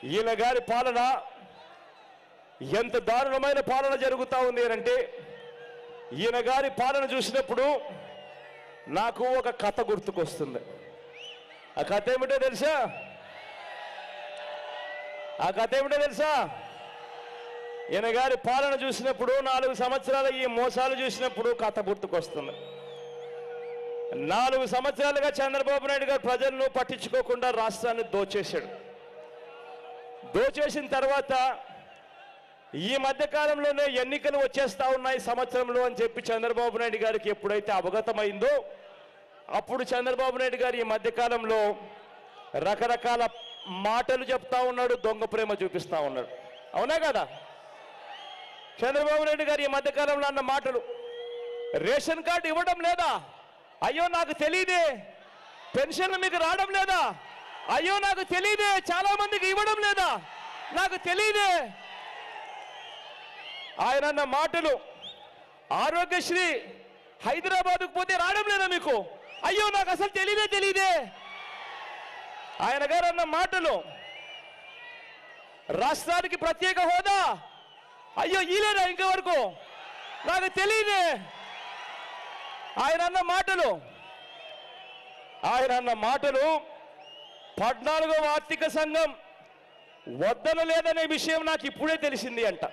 ఈయన గారి పాలన ఎంత దారుణమైన పాలన జరుగుతూ ఉంది అంటే ఈయన గారి పాలన చూసినప్పుడు నాకు ఒక కథ గుర్తుకొస్తుంది ఆ కథ ఏమిటో తెలుసా ఆ కథ ఏమిటో తెలుసా ఈయన గారి పాలన చూసినప్పుడు నాలుగు సంవత్సరాల ఈ మోసాలు చూసినప్పుడు కథ గుర్తుకొస్తుంది నాలుగు సంవత్సరాలుగా చంద్రబాబు నాయుడు గారు ప్రజలను పట్టించుకోకుండా రాష్ట్రాన్ని దోచేశాడు దోచేసిన తర్వాత ఈ మధ్య కాలంలోనే ఎన్నికలు వచ్చేస్తా ఉన్నాయి సంవత్సరంలో అని చెప్పి చంద్రబాబు నాయుడు గారికి ఎప్పుడైతే అవగతమైందో అప్పుడు చంద్రబాబు నాయుడు గారు ఈ మధ్య కాలంలో రకరకాల మాటలు చెప్తా ఉన్నాడు దొంగ ప్రేమ చూపిస్తా ఉన్నాడు అవునా కదా చంద్రబాబు నాయుడు గారు ఈ మధ్య కాలంలో అన్న మాటలు రేషన్ కార్డు ఇవ్వడం లేదా అయ్యో నాకు తెలియదే పెన్షన్లు మీకు రావడం లేదా అయ్యో నాకు తెలియదే చాలా మందికి ఇవ్వడం లేదా నాకు తెలియదే ఆయన అన్న మాటలు ఆరోగ్యశ్రీ హైదరాబాద్కు పోతే రావడం లేదా మీకు అయ్యో నాకు అసలు తెలియదే తెలియదే ఆయన గారు అన్న మాటలు రాష్ట్రానికి ప్రత్యేక హోదా అయ్యో ఈలేదా ఇంతవరకు నాకు తెలియదే ఆయన అన్న మాటలు ఆయన అన్న మాటలు పద్నాలుగవ ఆర్థిక సంఘం వద్దన లేదనే విషయం నాకు ఇప్పుడే తెలిసింది అంట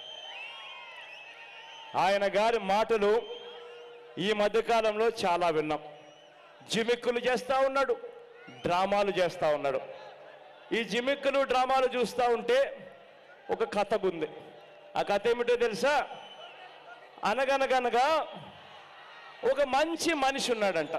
ఆయన గారి మాటలు ఈ మధ్యకాలంలో చాలా విన్నాం జిమిక్కులు చేస్తూ ఉన్నాడు డ్రామాలు చేస్తూ ఉన్నాడు ఈ జిమిక్కులు డ్రామాలు చూస్తూ ఉంటే ఒక కథ ఉంది ఆ కథ ఏమిటో తెలుసా అనగనగనగా ఒక మంచి మనిషి ఉన్నాడంట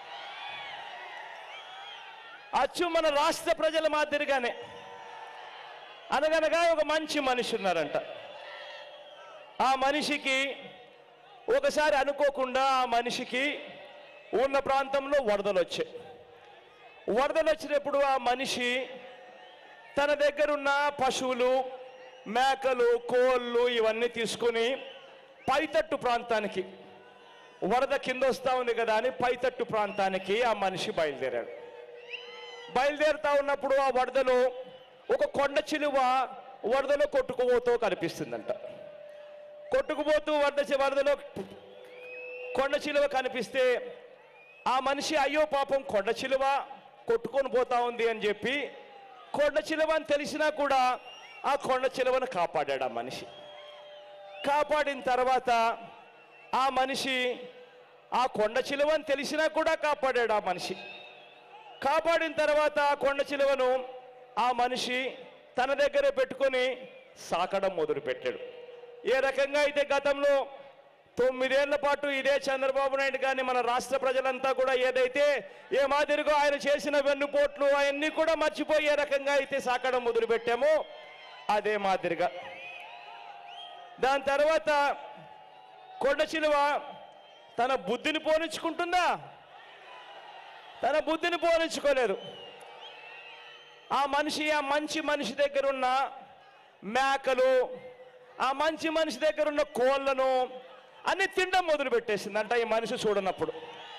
అచ్చు మన రాష్ట్ర ప్రజల మాదిరిగానే అనగనగా ఒక మంచి మనిషి ఉన్నారంట ఆ మనిషికి ఒకసారి అనుకోకుండా ఆ మనిషికి ఉన్న ప్రాంతంలో వరదలు వచ్చాయి వరదలు వచ్చినప్పుడు ఆ మనిషి తన దగ్గరున్న పశువులు మేకలు కోళ్ళు ఇవన్నీ తీసుకొని పైతట్టు ప్రాంతానికి వరద కింద వస్తా ఉంది కదా అని పైతట్టు ప్రాంతానికి ఆ మనిషి బయలుదేరాడు బయలుదేరుతా ఉన్నప్పుడు ఆ వరదలో ఒక కొండ చిలువ వరదలో కొట్టుకుపోతూ కనిపిస్తుందంట కొట్టుకుపోతూ వరద చి- వరదలో కొండ చిలువ కనిపిస్తే ఆ మనిషి అయ్యో పాపం కొండ చిలువ కొట్టుకొని పోతా ఉంది అని చెప్పి కొండ చిలువ అని తెలిసినా కూడా ఆ కొండ చిలువను కాపాడాడు ఆ మనిషి కాపాడిన తర్వాత ఆ మనిషి ఆ కొండ చిలువ అని తెలిసినా కూడా కాపాడాడు ఆ మనిషి కాపాడిన తర్వాత ఆ కొండ చిలువను ఆ మనిషి తన దగ్గరే పెట్టుకొని సాకడం మొదలుపెట్టాడు ఏ రకంగా అయితే గతంలో తొమ్మిదేళ్ల పాటు ఇదే చంద్రబాబు నాయుడు కానీ మన రాష్ట్ర ప్రజలంతా కూడా ఏదైతే ఏ మాదిరిగా ఆయన చేసిన వెన్నుపోట్లు అవన్నీ కూడా మర్చిపోయి ఏ రకంగా అయితే సాకడం మొదలుపెట్టామో అదే మాదిరిగా దాని తర్వాత కొండ చిలువ తన బుద్ధిని పోనించుకుంటుందా తన బుద్ధిని పోనించుకోలేదు ఆ మనిషి ఆ మంచి మనిషి దగ్గర ఉన్న మేకలు ఆ మంచి మనిషి దగ్గర ఉన్న కోళ్ళను అన్ని తినడం మొదలు పెట్టేసిందంట ఈ మనిషి చూడనప్పుడు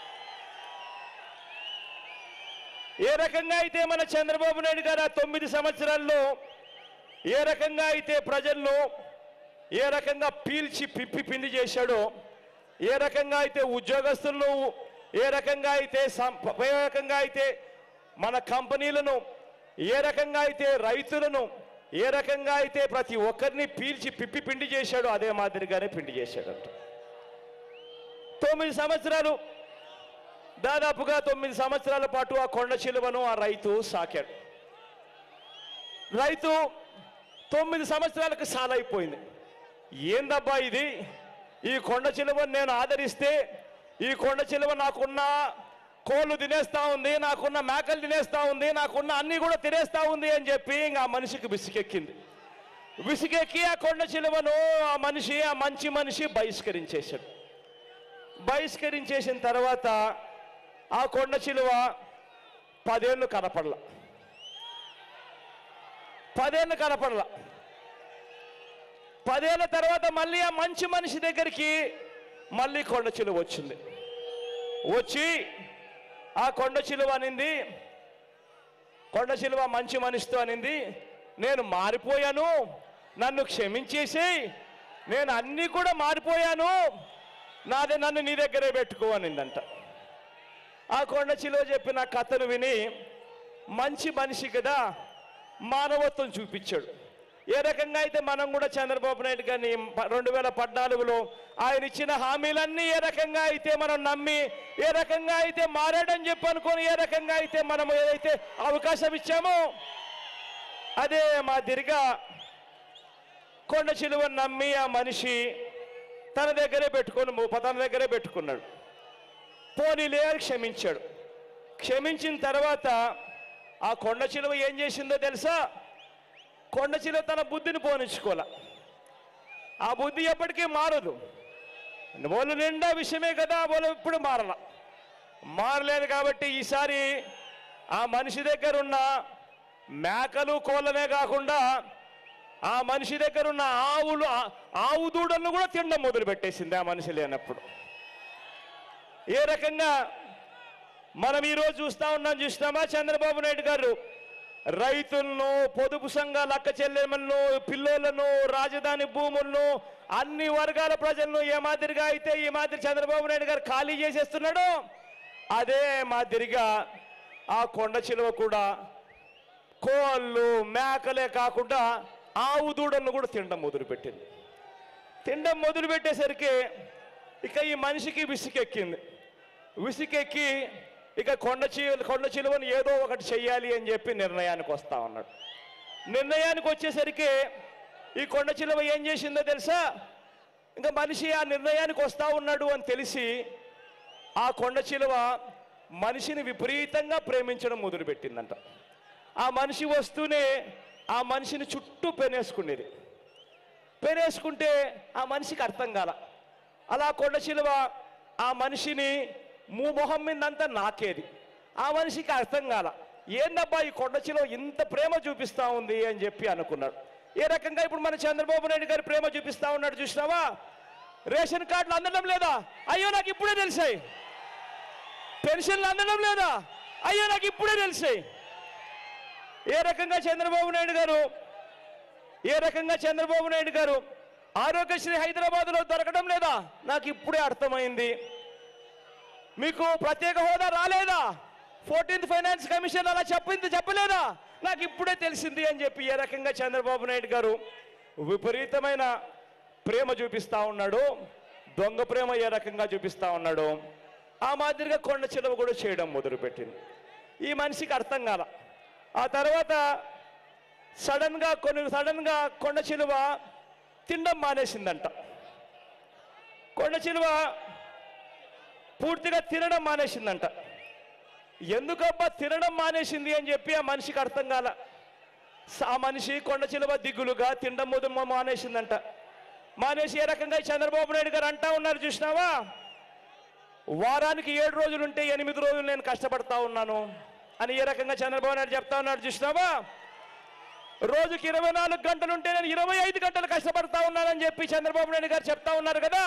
ఏ రకంగా అయితే మన చంద్రబాబు నాయుడు గారు ఆ తొమ్మిది సంవత్సరాల్లో ఏ రకంగా అయితే ప్రజలను ఏ రకంగా పీల్చి పిప్పి పిండి చేశాడో ఏ రకంగా అయితే ఉద్యోగస్తులను ఏ రకంగా అయితే సం- ఏ రకంగా అయితే మన కంపెనీలను ఏ రకంగా అయితే రైతులను ఏ రకంగా అయితే ప్రతి ఒక్కరిని పీల్చి పిప్పి పిండి చేశాడో అదే మాదిరిగానే పిండి చేశాడంట తొమ్మిది సంవత్సరాలు దాదాపుగా తొమ్మిది సంవత్సరాల పాటు ఆ కొండ చిలువను ఆ రైతు సాకాడు రైతు తొమ్మిది సంవత్సరాలకు సాలైపోయింది ఏందబ్బా ఇది ఈ కొండ చిలువను నేను ఆదరిస్తే ఈ కొండ చిలువ నాకున్న కోళ్ళు తినేస్తా ఉంది నాకున్న మేకలు తినేస్తా ఉంది నాకున్న అన్ని కూడా తినేస్తా ఉంది అని చెప్పి ఇంకా ఆ మనిషికి విసిగెక్కింది విసిగెక్కి ఆ కొండ చిలువను ఆ మనిషి ఆ మంచి మనిషి బహిష్కరించేశాడు బహిష్కరించేసిన తర్వాత ఆ కొండ చిలువ పదేళ్ళు కనపడల పదేళ్ళు కనపడల పదేళ్ళ తర్వాత మళ్ళీ ఆ మంచి మనిషి దగ్గరికి మళ్ళీ కొండ చిలువ వచ్చింది వచ్చి ఆ కొండ చిలువ అనింది కొండ చిలువ మంచి మనిషితో అనింది నేను మారిపోయాను నన్ను క్షమించేసి నేను అన్నీ కూడా మారిపోయాను నాదే నన్ను నీ దగ్గరే పెట్టుకో అనిందంట ఆ కొండ చిలువ చెప్పిన కథను విని మంచి మనిషి కదా మానవత్వం చూపించాడు ఏ రకంగా అయితే మనం కూడా చంద్రబాబు నాయుడు గారిని రెండు వేల పద్నాలుగులో ఆయన ఇచ్చిన హామీలన్నీ ఏ రకంగా అయితే మనం నమ్మి ఏ రకంగా అయితే మారాడని చెప్పి అనుకొని ఏ రకంగా అయితే మనం ఏదైతే అవకాశం ఇచ్చామో అదే మా తిరిగా కొండ చిలువను నమ్మి ఆ మనిషి తన దగ్గరే పెట్టుకొని ము- తన దగ్గరే పెట్టుకున్నాడు పోనీలే అని క్షమించాడు క్షమించిన తర్వాత ఆ కొండ చిలువ ఏం చేసిందో తెలుసా కొండ చిలువ తన బుద్ధిని పోనించుకోలే ఆ బుద్ధి ఎప్పటికీ మారదు వాళ్ళు నిండా విషయమే కదా వాళ్ళు ఇప్పుడు మారల మారలేదు కాబట్టి ఈసారి ఆ మనిషి దగ్గర ఉన్న మేకలు కోళ్ళనే కాకుండా ఆ మనిషి దగ్గర ఉన్న ఆవులు ఆ- ఆవు దూడలను కూడా తినడం మొదలు పెట్టేసింది ఆ మనిషి లేనప్పుడు ఏ రకంగా మనం ఈరోజు చూస్తా ఉన్నాం చూసినామా చంద్రబాబు నాయుడు గారు రైతులను పొదుపు సంఘాల అక్క చెల్లెమ్మలను పిల్లోలను రాజధాని భూములను అన్ని వర్గాల ప్రజలను ఏ మాదిరిగా అయితే ఈ మాదిరి చంద్రబాబు నాయుడు గారు ఖాళీ చేసేస్తున్నాడో అదే మాదిరిగా ఆ కొండ చిలువ కూడా కోళ్ళు మేకలే కాకుండా ఆవు దూడలను కూడా తినడం మొదలుపెట్టింది తినడం మొదలు పెట్టేసరికి ఇక ఈ మనిషికి విసుకెక్కింది విసుకెక్కి ఇక కొండ చి కొండ చిలువను ఏదో ఒకటి చెయ్యాలి అని చెప్పి నిర్ణయానికి వస్తా ఉన్నాడు నిర్ణయానికి వచ్చేసరికి ఈ కొండ చిలువ ఏం చేసిందో తెలుసా ఇంకా మనిషి ఆ నిర్ణయానికి వస్తా ఉన్నాడు అని తెలిసి ఆ కొండ చిలువ మనిషిని విపరీతంగా ప్రేమించడం మొదలుపెట్టిందంట ఆ మనిషి వస్తూనే ఆ మనిషిని చుట్టూ పెనేసుకునేది పెనేసుకుంటే ఆ మనిషికి అర్థం కాల అలా కొండ చిలువ ఆ మనిషిని మూ మొహం మీదంతా నాకేది ఆ మనిషికి అర్థం కాల ఏందబ్బా ఈ కొండ చిలువ ఇంత ప్రేమ చూపిస్తా ఉంది అని చెప్పి అనుకున్నాడు ఏ రకంగా ఇప్పుడు మన చంద్రబాబు నాయుడు గారి ప్రేమ చూపిస్తా ఉన్నాడు చూసినావా రేషన్ కార్డులు అందడం లేదా అయ్యో నాకు ఇప్పుడే తెలిసాయి పెన్షన్లు అందడం లేదా అయ్యో నాకు ఇప్పుడే తెలిసాయి ఏ రకంగా చంద్రబాబు నాయుడు గారు ఏ రకంగా చంద్రబాబు నాయుడు గారు ఆరోగ్యశ్రీ హైదరాబాద్లో దొరకడం లేదా నాకు ఇప్పుడే అర్థమైంది మీకు ప్రత్యేక హోదా రాలేదా ఫోర్టీన్త్ ఫైనాన్స్ కమిషన్ అలా చెప్పింది చెప్పలేదా నాకు ఇప్పుడే తెలిసింది అని చెప్పి ఏ రకంగా చంద్రబాబు నాయుడు గారు విపరీతమైన ప్రేమ చూపిస్తా ఉన్నాడు దొంగ ప్రేమ ఏ రకంగా చూపిస్తా ఉన్నాడు ఆ మాదిరిగా కొండ చిలువ కూడా చేయడం మొదలుపెట్టింది ఈ మనిషికి అర్థం కాల ఆ తర్వాత సడన్ గా కొన్ని సడన్ గా కొండ చిలువ తినడం మానేసిందంట కొండ చిలువ పూర్తిగా తినడం మానేసిందంట ఎందుకబ్బా తినడం మానేసింది అని చెప్పి ఆ మనిషికి అర్థం కాల స- ఆ మనిషి కొండ చిలువ దిగులుగా తినడం మొదలు మానేసిందంట మానేసి ఏ రకంగా ఈ చంద్రబాబు నాయుడు గారు అంటా ఉన్నారు చూసినావా వారానికి ఏడు రోజులు ఉంటే ఎనిమిది రోజులు నేను కష్టపడతా ఉన్నాను అని ఏ రకంగా చంద్రబాబు నాయుడు చెప్తా ఉన్నాడు చూసినావా రోజుకి ఇరవై నాలుగు గంటలు ఉంటే నేను ఇరవై ఐదు గంటలు కష్టపడతా ఉన్నానని చెప్పి చంద్రబాబు నాయుడు గారు చెప్తా ఉన్నారు కదా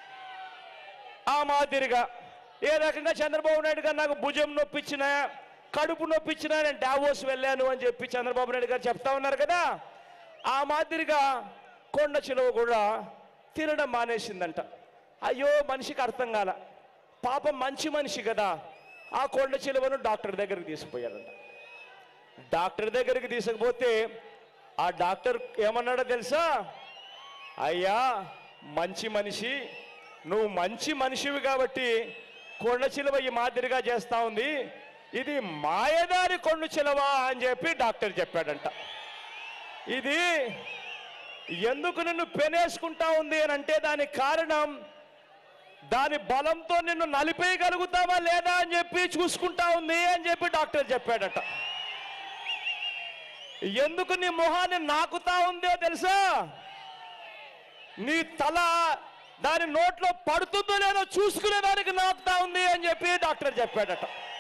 ఆ మాదిరిగా ఏ రకంగా చంద్రబాబు నాయుడు గారు నాకు భుజం నొప్పించిన కడుపు నొప్పించిన నేను డావోస్ వెళ్ళాను అని చెప్పి చంద్రబాబు నాయుడు గారు చెప్తా ఉన్నారు కదా ఆ మాదిరిగా కొండ చిలువ కూడా తినడం మానేసిందంట అయ్యో మనిషికి అర్థం కాల పాపం మంచి మనిషి కదా ఆ కొండ చిలువను డాక్టర్ దగ్గరికి తీసుకుపోయారంట డాక్టర్ దగ్గరికి తీసుకుపోతే ఆ డాక్టర్ ఏమన్నాడో తెలుసా అయ్యా మంచి మనిషి నువ్వు మంచి మనిషివి కాబట్టి కొండ చిలువ ఈ మాదిరిగా చేస్తా ఉంది ఇది మాయదారి కొండ చిలువ అని చెప్పి డాక్టర్ చెప్పాడంట ఇది ఎందుకు నిన్ను పెనేసుకుంటా ఉంది అని అంటే దానికి కారణం దాని బలంతో నిన్ను నలిపేయగలుగుతావా లేదా అని చెప్పి చూసుకుంటా ఉంది అని చెప్పి డాక్టర్ చెప్పాడట ఎందుకు నీ మొహాన్ని నాకుతా ఉందో తెలుసా నీ తల దాని నోట్లో పడుతుందో లేదో చూసుకునేదానికి నాకుతా ఉంది అని చెప్పి డాక్టర్ చెప్పాడట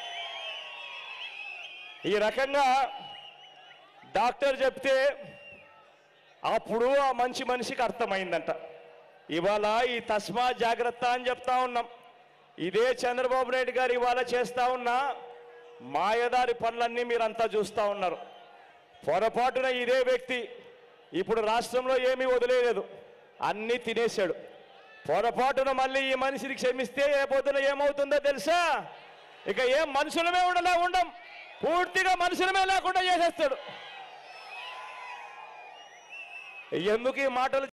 ఈ రకంగా డాక్టర్ చెప్తే అప్పుడు ఆ మంచి మనిషికి అర్థమైందంట ఇవాళ ఈ తస్మా జాగ్రత్త అని చెప్తా ఉన్నాం ఇదే చంద్రబాబు నాయుడు గారు ఇవాళ చేస్తా ఉన్న మాయదారి పనులన్నీ మీరంతా చూస్తా ఉన్నారు పొరపాటున ఇదే వ్యక్తి ఇప్పుడు రాష్ట్రంలో ఏమీ వదిలేదు అన్నీ తినేశాడు పొరపాటున మళ్ళీ ఈ మనిషిని క్షమిస్తే ఏ పొద్దున ఏమవుతుందో తెలుసా ఇక ఏం మనుషులమే ఉండలా ఉండం పూర్తిగా మనుషులమే లేకుండా చేసేస్తాడు ఎందుకు ఈ మాటలు